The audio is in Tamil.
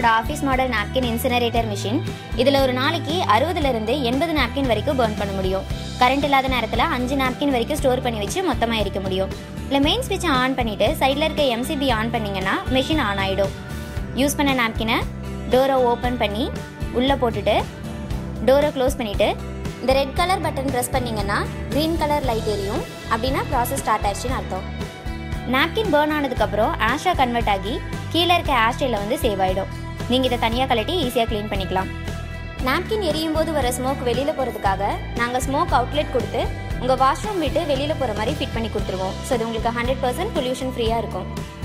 நம்மளோட office model napkin incinerator machine இதில் ஒரு நாளைக்கு அறுபதுலேருந்து எண்பது நாப்கின் வரைக்கும் பர்ன் பண்ண முடியும் கரண்ட் இல்லாத நேரத்தில் அஞ்சு நாப்கின் வரைக்கும் ஸ்டோர் பண்ணி வச்சு மொத்தமாக எரிக்க முடியும் இல்லை மெயின் ஸ்விட்சை ஆன் பண்ணிவிட்டு சைடில் இருக்க எம்சிபி ஆன் பண்ணிங்கன்னா மிஷின் ஆன் ஆகிடும் யூஸ் பண்ண நாப்கினை டோரை ஓப்பன் பண்ணி உள்ளே போட்டுட்டு டோரை க்ளோஸ் பண்ணிவிட்டு இந்த ரெட் கலர் பட்டன் ப்ரெஸ் பண்ணிங்கன்னா க்ரீன் கலர் லைட் எரியும் அப்படின்னா ப்ராசஸ் ஸ்டார்ட் ஆயிடுச்சுன்னு அர்த்தம் நாப்கின் பேர்ன் ஆனதுக்கப்புறம் ஆஷாக கன்வெர்ட் ஆகி கீழே இருக்க ஆஷ்ட்ரேல வந்து சேவ் ஆகிடும் நீங்கள் இதை தனியாக கலட்டி ஈஸியாக க்ளீன் பண்ணிக்கலாம் நாப்கின் எரியும் போது வர ஸ்மோக் வெளியில் போகிறதுக்காக நாங்கள் ஸ்மோக் அவுட்லெட் கொடுத்து உங்கள் வாஷ்ரூம் விட்டு வெளியில் போகிற மாதிரி ஃபிட் பண்ணி கொடுத்துருவோம் ஸோ இது உங்களுக்கு ஹண்ட்ரட் பர்சன்ட் பொல்யூஷன் ஃப்ரீயாக இருக்கும்